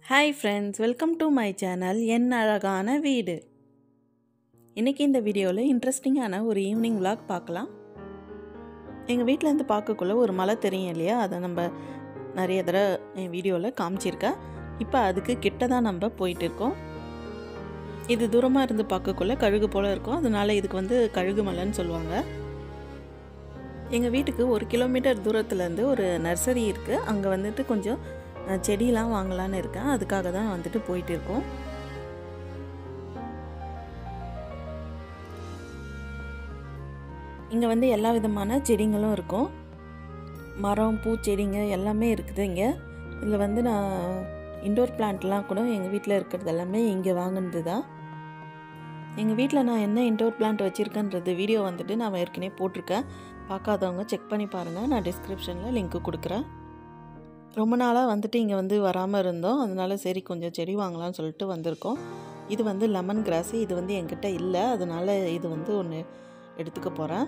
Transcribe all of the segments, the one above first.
hi friends welcome to my channel என் அழகான வீடு இன்றைக்கி இந்த வீடியோவில் இன்ட்ரெஸ்டிங்கான ஒரு ஈவினிங் vlog பார்க்கலாம் எங்கள் வீட்டிலேருந்து பார்க்கக்குள்ள ஒரு மலை தெரியும் இல்லையா அதை நம்ம நிறைய தடவை என் வீடியோவில் காமிச்சிருக்கேன் இப்போ அதுக்கு கிட்ட தான் நம்ம போயிட்டு இருக்கோம் இது தூரமாக இருந்து பார்க்கக்குள்ள கழுகு போல் இருக்கும் அதனால இதுக்கு வந்து கழுகு மலைன்னு சொல்லுவாங்க எங்கள் வீட்டுக்கு ஒரு கிலோமீட்டர் தூரத்துலேருந்து ஒரு நர்சரி இருக்குது அங்கே வந்துட்டு கொஞ்சம் அஹ், செடியெலாம் வாங்கலான்னு இருக்கேன் அதுக்காக தான் வந்துட்டு போயிட்டு இருக்கோம் இங்கே வந்து எல்லா விதமான செடிங்களும் இருக்கும் மரம் பூச்செடிங்க எல்லாமே இருக்குது இங்கே இதில் வந்து நான் இண்டோர் பிளான்ட்லாம் கூட எங்கள் வீட்டில் இருக்கிறது எல்லாமே இங்கே வாங்கினது தான் எங்கள் வீட்டில் நான் என்ன இண்டோர் பிளான்ட் வச்சுருக்கேன்றது வீடியோ வந்துட்டு நான் ஏற்கனவே போட்டிருக்கேன் பார்க்காதவங்க செக் பண்ணி பாருங்கள் நான் டிஸ்கிரிப்ஷனில் லிங்க்கு கொடுக்குறேன் ரொம்ப நாளாக வந்துட்டு இங்கே வந்து வராமல் இருந்தோம் அதனால சரி கொஞ்சம் செடி வாங்கலாம்னு சொல்லிட்டு வந்திருக்கோம் இது வந்து லெமன் கிராஸ் இது வந்து என்கிட்ட இல்லை அதனால இது வந்து ஒன்று எடுத்துக்க போகிறேன்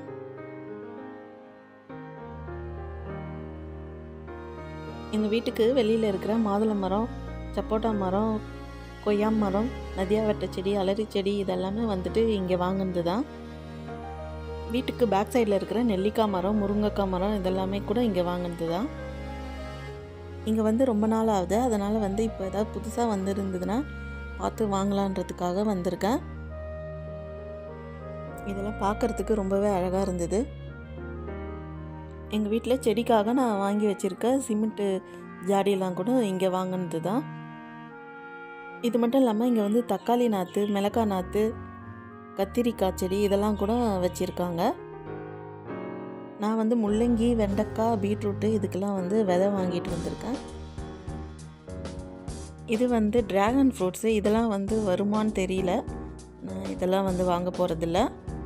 எங்கள் வீட்டுக்கு வெளியில் இருக்கிற மாதுளை மரம் சப்போட்டா மரம் கொய்யா மரம் நதியாவட்ட செடி அலரி செடி இதெல்லாமே வந்துட்டு இங்கே வாங்கினது தான் வீட்டுக்கு பேக் சைடில் இருக்கிற நெல்லிக்காய் மரம் முருங்கைக்காய் மரம் இதெல்லாமே கூட இங்கே வாங்கினது தான் இங்கே வந்து ரொம்ப நாள் ஆகுது அதனால் வந்து இப்போ ஏதாவது புதுசாக வந்திருந்ததுன்னா பார்த்து வாங்கலான்றதுக்காக வந்திருக்கேன் இதெல்லாம் பார்க்குறதுக்கு ரொம்பவே அழகாக இருந்தது எங்கள் வீட்டில் செடிக்காக நான் வாங்கி வச்சுருக்க சிமெண்ட்டு ஜாடியெல்லாம் கூட இங்கே வாங்கினது தான் இது மட்டும் இல்லாமல் இங்கே வந்து தக்காளி நாற்று மிளகாய் நாற்று கத்திரிக்காய் செடி இதெல்லாம் கூட வச்சுருக்காங்க நான் வந்து முள்ளங்கி வெண்டைக்காய் பீட்ரூட்டு இதுக்கெல்லாம் வந்து விதை வாங்கிட்டு வந்திருக்கேன் இது வந்து ட்ராகன் ஃப்ரூட்ஸு இதெல்லாம் வந்து வருமான்னு தெரியல நான் இதெல்லாம் வந்து வாங்க போகிறதில்ல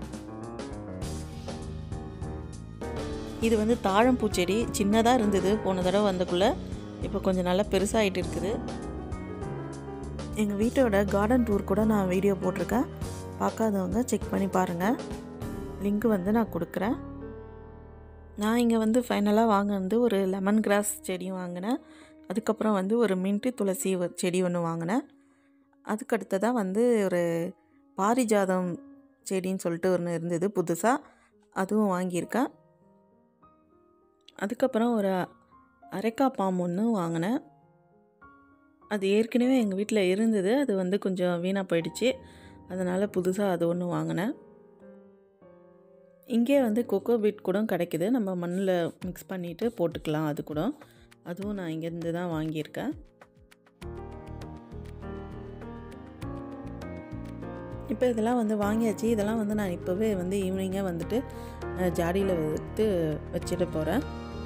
இது வந்து தாழம்பூ செடி சின்னதாக இருந்தது போன தடவை வந்தக்குள்ளே இப்போ கொஞ்சம் நல்லா பெருசாகிட்டு இருக்குது எங்கள் வீட்டோட கார்டன் டூர் கூட நான் வீடியோ போட்டிருக்கேன் பார்க்காதவங்க செக் பண்ணி பாருங்கள் லிங்க் வந்து நான் கொடுக்குறேன் நான் இங்கே வந்து ஃபைனலாக வாங்கினது ஒரு லெமன் கிராஸ் செடியும் வாங்கினேன் அதுக்கப்புறம் வந்து ஒரு மின்ட்டு துளசி ஒரு செடி ஒன்று வாங்கினேன் அதுக்கடுத்ததாக வந்து ஒரு பாரிஜாதம் செடின்னு சொல்லிட்டு ஒன்று இருந்தது புதுசாக அதுவும் வாங்கியிருக்கேன் அதுக்கப்புறம் ஒரு அரைக்காய் பாம் ஒன்று வாங்கினேன் அது ஏற்கனவே எங்கள் வீட்டில் இருந்தது அது வந்து கொஞ்சம் வீணாக போயிடுச்சு அதனால் புதுசாக அது ஒன்று வாங்கினேன் இங்கே வந்து கொக்கோ பீட் கூட கிடைக்குது நம்ம மண்ணில் மிக்ஸ் பண்ணிவிட்டு போட்டுக்கலாம் அது கூட அதுவும் நான் இங்கேருந்து தான் வாங்கியிருக்கேன் இப்போ இதெல்லாம் வந்து வாங்கியாச்சு இதெல்லாம் வந்து நான் இப்போவே வந்து ஈவினிங்காக வந்துட்டு அஹ், ஜாடியில் எடுத்து வச்சுட்டு போகிறேன்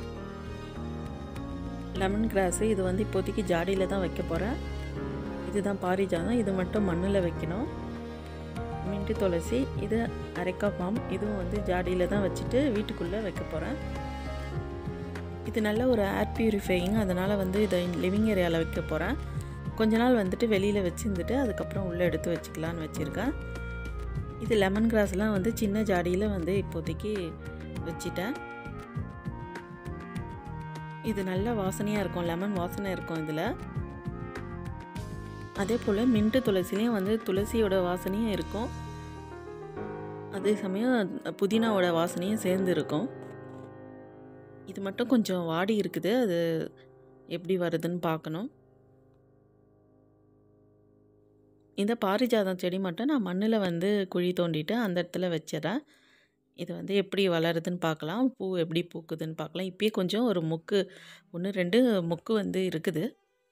லெமன் கிராஸு இது வந்து இப்போதைக்கு ஜாடியில் தான் வைக்க போகிறேன் இதுதான் பாரிஜாதம் இது மட்டும் மண்ணில் வைக்கணும் மின்ட்டு துளசி இது அரைக்காய் பாம் இதுவும் வந்து ஜாடியில் தான் வச்சுட்டு வீட்டுக்குள்ளே வைக்க போகிறேன் இது நல்ல ஒரு ஏர் பியூரிஃபையிங் அதனால் வந்து இதை லிவிங் ஏரியாவில் வைக்க போகிறேன் கொஞ்ச நாள் வந்துட்டு வெளியில் வச்சுருந்துட்டு அதுக்கப்புறம் உள்ளே எடுத்து வச்சுக்கலான்னு வச்சுருக்கேன் இது லெமன் கிராஸ்லாம் வந்து சின்ன ஜாடியில் வந்து இப்போதைக்கு வச்சிட்டேன் இது நல்ல வாசனையாக இருக்கும் லெமன் வாசனை இருக்கும் இதில் அதே போல் மின்ட்டு துளசிலையும் வந்து துளசியோட வாசனையும் இருக்கும் அதே சமயம் புதினாவோட வாசனையும் சேர்ந்து இருக்கும் இது மட்டும் கொஞ்சம் வாடி இருக்குது அது எப்படி வருதுன்னு பார்க்கணும் இந்த பாரிஜாதம் செடி மட்டும் நான் மண்ணில் வந்து குழி தோண்டிட்டு அந்த இடத்துல வச்சிடறேன் இது வந்து எப்படி வளருதுன்னு பார்க்கலாம் பூ எப்படி பூக்குதுன்னு பார்க்கலாம் இப்பயே கொஞ்சம் ஒரு மொக்கு ஒன்று ரெண்டு மொக்கு வந்து இருக்குது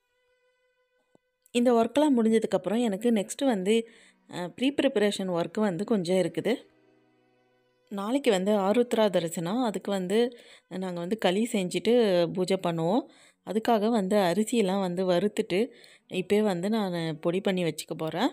இந்த ஒர்க்கெலாம் முடிஞ்சதுக்கப்புறம் எனக்கு நெக்ஸ்ட்டு வந்து ப்ரீ ப்ரிப்பரேஷன் ஒர்க்கு வந்து கொஞ்சம் இருக்குது நாளைக்கு வந்து ஆருத்ரா தரிசனம் அதுக்கு வந்து நாங்கள் வந்து களி செஞ்சுட்டு பூஜை பண்ணுவோம் அதுக்காக வந்து அரிசியெல்லாம் வந்து வறுத்துட்டு இப்போயே வந்து நான் பொடி பண்ணி வச்சுக்க போகிறேன்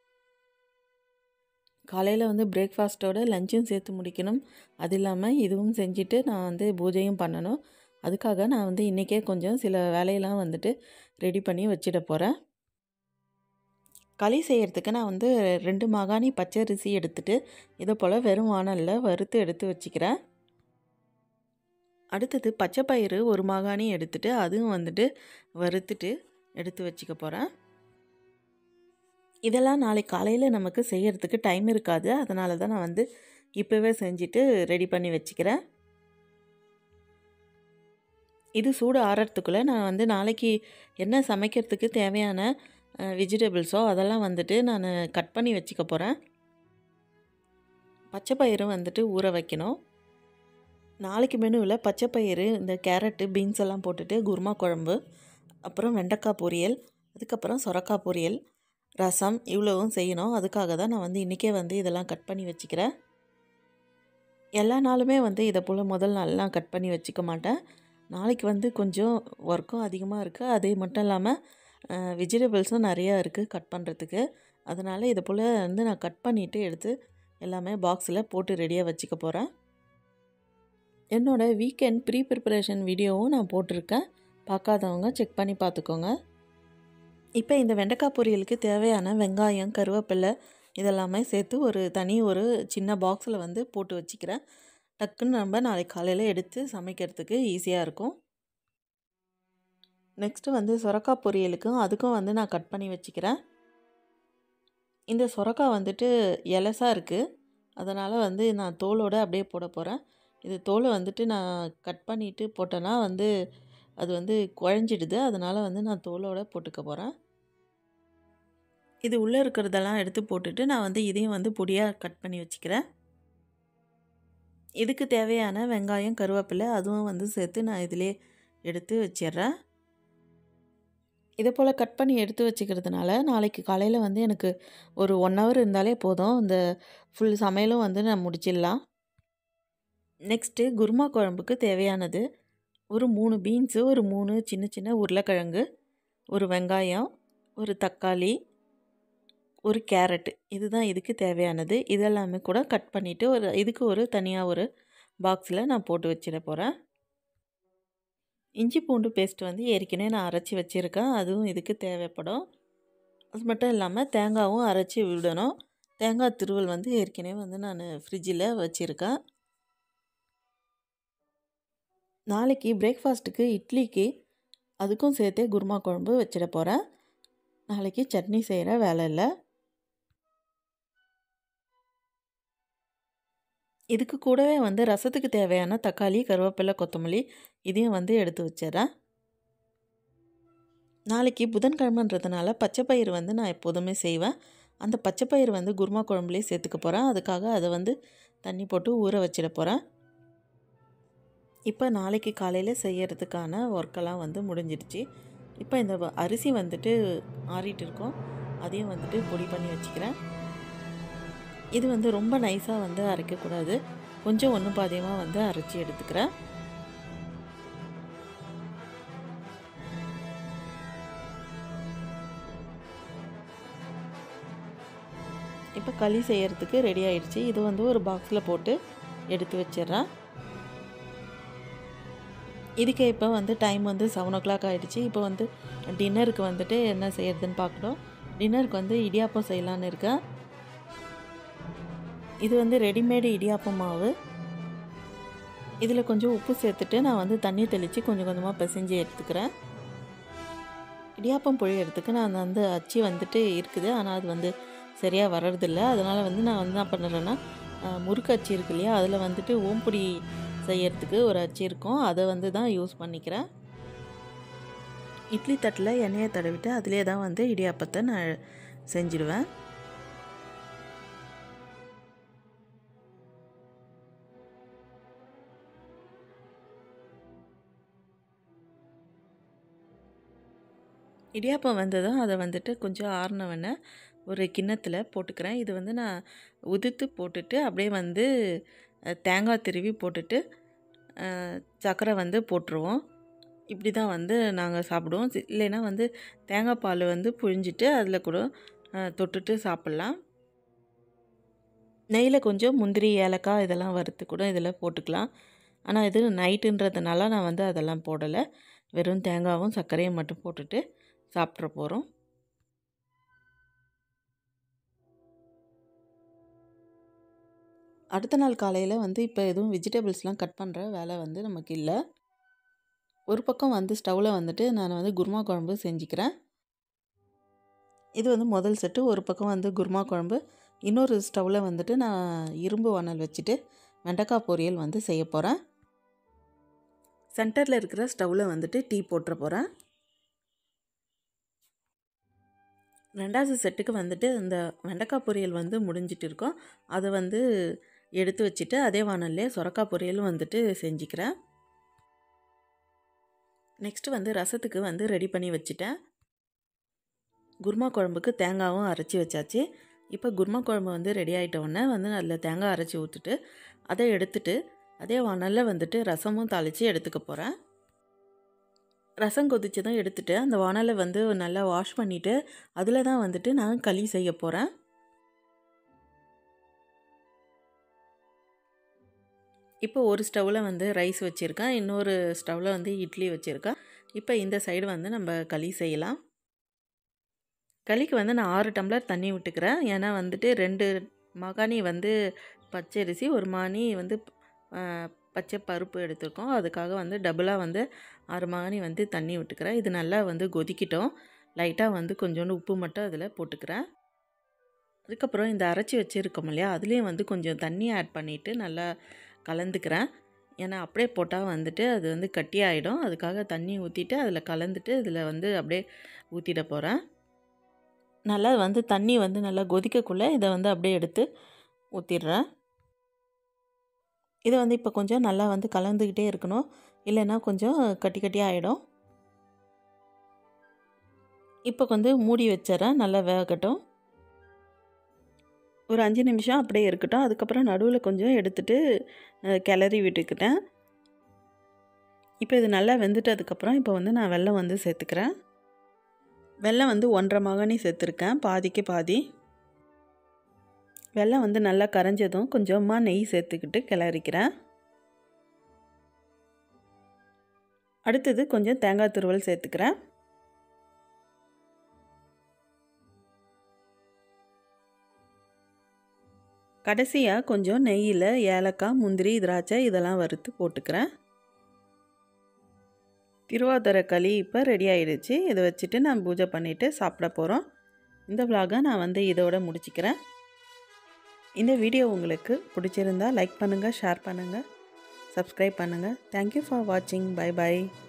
காலையில் வந்து பிரேக்ஃபாஸ்ட்டோட லஞ்சும் சேர்த்து முடிக்கணும் அது இல்லாமல் இதுவும் செஞ்சுட்டு நான் வந்து பூஜையும் பண்ணணும் அதுக்காக நான் வந்து இன்றைக்கே கொஞ்சம் சில வேலையெல்லாம் வந்துட்டு ரெடி பண்ணி வச்சிட போகிறேன் களி செய்கிறதுக்கு நான் வந்து ரெண்டு மாகாணி பச்சரிசி எடுத்துட்டு இதை போல் வெறும் வானலில் வறுத்து எடுத்து வச்சுக்கிறேன் அடுத்தது பச்சை பயிறு ஒரு மாகாணி எடுத்துட்டு அதுவும் வந்துட்டு வறுத்துட்டு எடுத்து வச்சுக்க போகிறேன் இதெல்லாம் நாளைக்கு காலையில் நமக்கு செய்யறதுக்கு டைம் இருக்காது அதனால தான் நான் வந்து இப்போவே செஞ்சுட்டு ரெடி பண்ணி வச்சுக்கிறேன் இது சூடு ஆறத்துக்குள்ளே நான் வந்து நாளைக்கு என்ன சமைக்கிறதுக்கு தேவையான வெஜிடபிள்ஸோ அதெல்லாம் வந்துட்டு நான் கட் பண்ணி வச்சுக்க போகிறேன் பச்சை பயிறு வந்துட்டு ஊற வைக்கணும் நாளைக்கு மெனுவில் பச்சை பயிறு இந்த கேரட்டு பீன்ஸ் எல்லாம் போட்டுட்டு குருமா குழம்பு அப்புறம் வெண்டைக்காய் பொரியல் அதுக்கப்புறம் சொரக்காய் பொரியல் ரசம் இவ்வளவும் செய்யணும் அதுக்காக தான் நான் வந்து இன்றைக்கே வந்து இதெல்லாம் கட் பண்ணி வச்சுக்கிறேன் எல்லா நாளுமே வந்து இதை போல் முதல் நாள்லாம் கட் பண்ணி வச்சுக்க மாட்டேன் நாளைக்கு வந்து கொஞ்சம் ஒர்க்கும் அதிகமாக இருக்குது அதே மட்டும் இல்லாமல் வெஜிடபிள்ஸும் நிறையா இருக்குது கட் பண்ணுறதுக்கு அதனால் இதை போல் வந்து நான் கட் பண்ணிவிட்டு எடுத்து எல்லாமே பாக்ஸில் போட்டு ரெடியாக வச்சுக்க போகிறேன் என்னோடய வீக்கெண்ட் ப்ரீ ப்ரிப்பரேஷன் வீடியோவும் நான் போட்டிருக்கேன் பார்க்காதவங்க செக் பண்ணி பார்த்துக்கோங்க இப்போ இந்த வெண்டைக்காய் பொரியலுக்கு தேவையான வெங்காயம் கருவேப்பிலை இதெல்லாமே சேர்த்து ஒரு தனி ஒரு சின்ன பாக்ஸில் வந்து போட்டு வச்சுக்கிறேன் டக்குன்னு நம்ம நாளைக்கு காலையில் எடுத்து சமைக்கிறதுக்கு ஈஸியாக இருக்கும் நெக்ஸ்ட்டு வந்து சொரக்காய் பொரியலுக்கும் அதுக்கும் வந்து நான் கட் பண்ணி வச்சுக்கிறேன் இந்த சொரக்காய் வந்துட்டு எலசாக இருக்குது அதனால் வந்து நான் தோலோடு அப்படியே போட போகிறேன் இது தோலை வந்துட்டு நான் கட் பண்ணிவிட்டு போட்டேன்னா வந்து அது வந்து குழஞ்சிடுது அதனால் வந்து நான் தோலோடு போட்டுக்க போகிறேன் இது உள்ளே இருக்கிறதெல்லாம் எடுத்து போட்டுட்டு நான் வந்து இதையும் வந்து பொடியாக கட் பண்ணி வச்சுக்கிறேன் இதுக்கு தேவையான வெங்காயம் கருவேப்பிலை அதுவும் வந்து சேர்த்து நான் இதிலே எடுத்து வச்சிட்றேன் இதை போல் கட் பண்ணி எடுத்து வச்சுக்கிறதுனால நாளைக்கு காலையில் வந்து எனக்கு ஒரு ஒன் ஹவர் இருந்தாலே போதும் இந்த ஃபுல் சமையலும் வந்து நான் முடிச்சிடலாம் நெக்ஸ்ட்டு குருமா குழம்புக்கு தேவையானது ஒரு மூணு பீன்ஸு ஒரு மூணு சின்ன சின்ன உருளைக்கிழங்கு ஒரு வெங்காயம் ஒரு தக்காளி ஒரு கேரட்டு இதுதான் இதுக்கு தேவையானது இதெல்லாமே கூட கட் பண்ணிவிட்டு ஒரு இதுக்கு ஒரு தனியாக ஒரு பாக்ஸில் நான் போட்டு வச்சிட போகிறேன் இஞ்சி பூண்டு பேஸ்ட் வந்து ஏற்கனவே நான் அரைச்சி வச்சுருக்கேன் அதுவும் இதுக்கு தேவைப்படும் அது மட்டும் இல்லாமல் தேங்காயும் அரைச்சி விடணும் தேங்காய் திருவல் வந்து ஏற்கனவே வந்து நான் ஃப்ரிட்ஜில் வச்சுருக்கேன் நாளைக்கு பிரேக்ஃபாஸ்ட்டுக்கு இட்லிக்கு அதுக்கும் சேர்த்தே குருமா குழம்பு வச்சிட போகிறேன் நாளைக்கு சட்னி செய்கிற வேலை இல்லை இதுக்கு கூடவே வந்து ரசத்துக்கு தேவையான தக்காளி கருவேப்பிலை கொத்தமல்லி இதையும் வந்து எடுத்து வச்சிடறேன் நாளைக்கு புதன்கிழமைன்றதுனால பச்சைப்பயிறு வந்து நான் எப்போதுமே செய்வேன் அந்த பச்சைப்பயிறு வந்து குருமா குழம்புலேயே சேர்த்துக்க போகிறேன் அதுக்காக அதை வந்து தண்ணி போட்டு ஊற வச்சிட போகிறேன் இப்போ நாளைக்கு காலையில் செய்யறதுக்கான ஒர்க்கெல்லாம் வந்து முடிஞ்சிடுச்சு இப்போ இந்த அரிசி வந்துட்டு ஆறிட்டு இருக்கோம் அதையும் வந்துட்டு பொடி பண்ணி வச்சுக்கிறேன் இது வந்து ரொம்ப நைஸாக வந்து அரைக்கக்கூடாது கொஞ்சம் ஒன்று பாதியமாக வந்து அரைச்சி எடுத்துக்கிறேன் இப்போ களி செய்யறதுக்கு ரெடி ஆயிடுச்சு இது வந்து ஒரு பாக்ஸில் போட்டு எடுத்து வச்சிடுறேன் இதுக்கு இப்போ வந்து டைம் வந்து செவன் ஓ கிளாக் ஆகிடுச்சு இப்போ வந்து டின்னருக்கு வந்துட்டு என்ன செய்யறதுன்னு பார்க்கணும் டின்னருக்கு வந்து இடியாப்பம் செய்யலான்னு இருக்கேன் இது வந்து ரெடிமேடு இடியாப்பம் மாவு இதில் கொஞ்சம் உப்பு சேர்த்துட்டு நான் வந்து தண்ணி தெளித்து கொஞ்சம் கொஞ்சமாக பிசைஞ்சு எடுத்துக்கிறேன் இடியாப்பம் புழியறதுக்கு நான் வந்து அச்சு வந்துட்டு இருக்குது ஆனால் அது வந்து சரியாக வர்றதில்ல அதனால் வந்து நான் வந்து என்ன பண்ணுறேன்னா முறுக்கு அச்சு இருக்கு இல்லையா அதில் வந்துட்டு ஓம்பொடி செய்யறதுக்கு ஒரு அச்சு இருக்கும் அதை வந்து தான் யூஸ் பண்ணிக்கிறேன் இட்லி தட்டில் எண்ணெயை தடவிட்டு அதிலே தான் வந்து இடியாப்பத்தை நான் செஞ்சிடுவேன் இடியாப்பம் வந்ததும் அதை வந்துட்டு கொஞ்சம் ஆறினவன ஒரு கிண்ணத்தில் போட்டுக்கிறேன் இது வந்து நான் உதுத்து போட்டுட்டு அப்படியே வந்து தேங்காய் திருவி போட்டுட்டு சர்க்கரை வந்து போட்டுருவோம் இப்படி தான் வந்து நாங்கள் சாப்பிடுவோம் இல்லைன்னா வந்து தேங்காய் பால் வந்து புழிஞ்சிட்டு அதில் கூட தொட்டுட்டு சாப்பிட்லாம் நெய்யில் கொஞ்சம் முந்திரி ஏலக்காய் இதெல்லாம் வறுத்து கூட இதில் போட்டுக்கலாம் ஆனால் இது நைட்டுன்றதுனால நான் வந்து அதெல்லாம் போடலை வெறும் தேங்காயும் சர்க்கரையும் மட்டும் போட்டுட்டு சாப்பிட்ற போகிறோம் அடுத்த நாள் காலையில் வந்து இப்போ எதுவும் வெஜிடபிள்ஸ்லாம் கட் பண்ணுற வேலை வந்து நமக்கு இல்லை ஒரு பக்கம் வந்து ஸ்டவ்வில் வந்துட்டு நான் வந்து குருமா குழம்பு செஞ்சுக்கிறேன் இது வந்து முதல் செட்டு ஒரு பக்கம் வந்து குருமா குழம்பு இன்னொரு ஸ்டவ்வில் வந்துட்டு நான் இரும்பு வானல் வச்சுட்டு வெண்டைக்காய் பொரியல் வந்து செய்ய போகிறேன் சென்டரில் இருக்கிற ஸ்டவ்வில் வந்துட்டு டீ போட்டுற போகிறேன் ரெண்டாவது செட்டுக்கு வந்துட்டு இந்த வெண்டைக்காய் பொரியல் வந்து முடிஞ்சிட்டு இருக்கோம் அதை வந்து எடுத்து வச்சுட்டு அதே வானல்லே சுரக்காய் பொரியலும் வந்துட்டு செஞ்சுக்கிறேன் நெக்ஸ்ட்டு வந்து ரசத்துக்கு வந்து ரெடி பண்ணி வச்சுட்டேன் குருமா குழம்புக்கு தேங்காயும் அரைச்சி வச்சாச்சு இப்போ குருமா குழம்பு வந்து ரெடி ஆகிட்ட உடனே வந்து அதில் தேங்காய் அரைச்சி ஊற்றிட்டு அதை எடுத்துட்டு அதே வானலில் வந்துட்டு ரசமும் தாளித்து எடுத்துக்க போகிறேன் ரசம் கொதிச்சதும் எடுத்துட்டு அந்த வானலை வந்து நல்லா வாஷ் பண்ணிவிட்டு அதில் தான் வந்துட்டு நான் களி செய்ய போகிறேன் இப்போ ஒரு ஸ்டவ்வில் வந்து ரைஸ் வச்சுருக்கேன் இன்னொரு ஸ்டவ்வில் வந்து இட்லி வச்சுருக்கேன் இப்போ இந்த சைடு வந்து நம்ம களி செய்யலாம் களிக்கு வந்து நான் ஆறு டம்ளர் தண்ணி விட்டுக்கிறேன் ஏன்னா வந்துட்டு ரெண்டு மகானி வந்து பச்சரிசி ஒரு மானி வந்து பச்சை பருப்பு எடுத்திருக்கோம் அதுக்காக வந்து டபுளாக வந்து ஆறு மகானி வந்து தண்ணி விட்டுக்கிறேன் இது நல்லா வந்து கொதிக்கிட்டோம் லைட்டாக வந்து கொஞ்சோண்டு உப்பு மட்டும் அதில் போட்டுக்கிறேன் அதுக்கப்புறம் இந்த அரைச்சி வச்சுருக்கோம் இல்லையா அதுலேயும் வந்து கொஞ்சம் தண்ணி ஆட் பண்ணிவிட்டு நல்லா கலந்துக்கிறேன் ஏன்னா அப்படியே போட்டால் வந்துட்டு அது வந்து கட்டி ஆகிடும் அதுக்காக தண்ணி ஊற்றிட்டு அதில் கலந்துட்டு இதில் வந்து அப்படியே ஊற்றிட போகிறேன் நல்லா வந்து தண்ணி வந்து நல்லா கொதிக்கக்குள்ளே இதை வந்து அப்படியே எடுத்து ஊற்றிடுறேன் இதை வந்து இப்போ கொஞ்சம் நல்லா வந்து கலந்துக்கிட்டே இருக்கணும் இல்லைன்னா கொஞ்சம் கட்டி கட்டி ஆகிடும் இப்போ வந்து மூடி வச்சிடறேன் நல்லா வேகட்டும் ஒரு அஞ்சு நிமிஷம் அப்படியே இருக்கட்டும் அதுக்கப்புறம் நடுவில் கொஞ்சம் எடுத்துகிட்டு கிளறி விட்டுக்கிட்டேன் இப்போ இது நல்லா வெந்துட்டதுக்கப்புறம் இப்போ வந்து நான் வெல்லம் வந்து சேர்த்துக்கிறேன் வெல்லம் வந்து ஒன்றரை மகனி சேர்த்துருக்கேன் பாதிக்கு பாதி வெல்லம் வந்து நல்லா கரைஞ்சதும் கொஞ்சமாக நெய் சேர்த்துக்கிட்டு கிளறிக்கிறேன் அடுத்தது கொஞ்சம் தேங்காய் துருவல் சேர்த்துக்கிறேன் கடைசியாக கொஞ்சம் நெய்யில் ஏலக்காய் முந்திரி திராட்சை இதெல்லாம் வறுத்து போட்டுக்கிறேன் திருவாதிரை களி இப்போ ரெடி ஆகிடுச்சு இதை வச்சுட்டு நான் பூஜை பண்ணிவிட்டு சாப்பிட போகிறோம் இந்த விலாகை நான் வந்து இதோட முடிச்சுக்கிறேன் இந்த வீடியோ உங்களுக்கு பிடிச்சிருந்தா லைக் பண்ணுங்கள் ஷேர் பண்ணுங்கள் சப்ஸ்கிரைப் பண்ணுங்கள் தேங்க்யூ ஃபார் வாட்சிங் பை பை